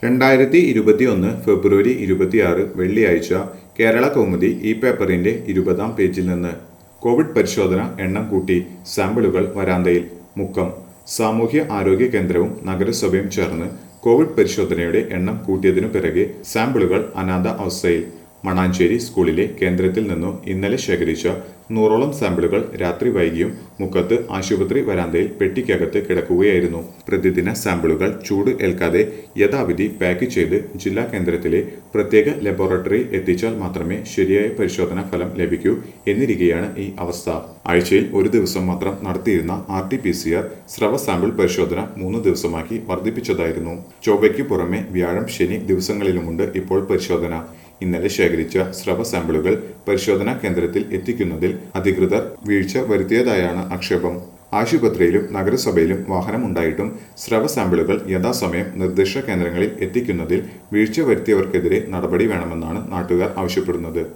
രണ്ടായിരത്തി ഇരുപത്തിയൊന്ന് ഫെബ്രുവരി ഇരുപത്തിയാറ് വെള്ളിയാഴ്ച കേരള കൗമുദി ഈ പേപ്പറിന്റെ ഇരുപതാം പേജിൽ നിന്ന് കോവിഡ് പരിശോധന എണ്ണം കൂട്ടി സാമ്പിളുകൾ വരാന്തയിൽ മുക്കം സാമൂഹ്യ ആരോഗ്യ കേന്ദ്രവും നഗരസഭയും ചേർന്ന് കോവിഡ് പരിശോധനയുടെ എണ്ണം കൂട്ടിയതിനു പിറകെ സാമ്പിളുകൾ അനാഥ അവസ്ഥയിൽ മണാഞ്ചേരി സ്കൂളിലെ കേന്ദ്രത്തിൽ നിന്നും ഇന്നലെ ശേഖരിച്ച നൂറോളം സാമ്പിളുകൾ രാത്രി വൈകിയും മുക്കത്ത് ആശുപത്രി വരാന്തയിൽ പെട്ടിക്കകത്ത് കിടക്കുകയായിരുന്നു പ്രതിദിന സാമ്പിളുകൾ ചൂട് ഏൽക്കാതെ യഥാവിധി പാക്ക് ചെയ്ത് ജില്ലാ കേന്ദ്രത്തിലെ പ്രത്യേക ലബോറട്ടറി എത്തിച്ചാൽ മാത്രമേ ശരിയായ പരിശോധനാ ഫലം ലഭിക്കൂ എന്നിരിക്കെയാണ് ഈ അവസ്ഥ ആഴ്ചയിൽ ഒരു ദിവസം മാത്രം നടത്തിയിരുന്ന R T P C R സ്രവ സാമ്പിൾ പരിശോധന മൂന്ന് ദിവസമാക്കി വർദ്ധിപ്പിച്ചതായിരുന്നു ചൊവ്വയ്ക്ക് പുറമെ വ്യാഴം ശനി ദിവസങ്ങളിലുമുണ്ട് ഇപ്പോൾ പരിശോധന ഇന്നലെ ശേഖരിച്ച സ്രവ സാമ്പിളുകൾ പരിശോധനാ കേന്ദ്രത്തിൽ എത്തിക്കുന്നതിൽ അധികൃതർ വീഴ്ച വരുത്തിയതായാണ് ആക്ഷേപം ആശുപത്രിയിലും നഗരസഭയിലും വാഹനമുണ്ടായിട്ടും സ്രവ സാമ്പിളുകൾ യഥാസമയം നിർദ്ദിഷ്ട കേന്ദ്രങ്ങളിൽ എത്തിക്കുന്നതിൽ വീഴ്ച വരുത്തിയവർക്കെതിരെ നടപടി വേണമെന്നാണ് നാട്ടുകാർ ആവശ്യപ്പെടുന്നത്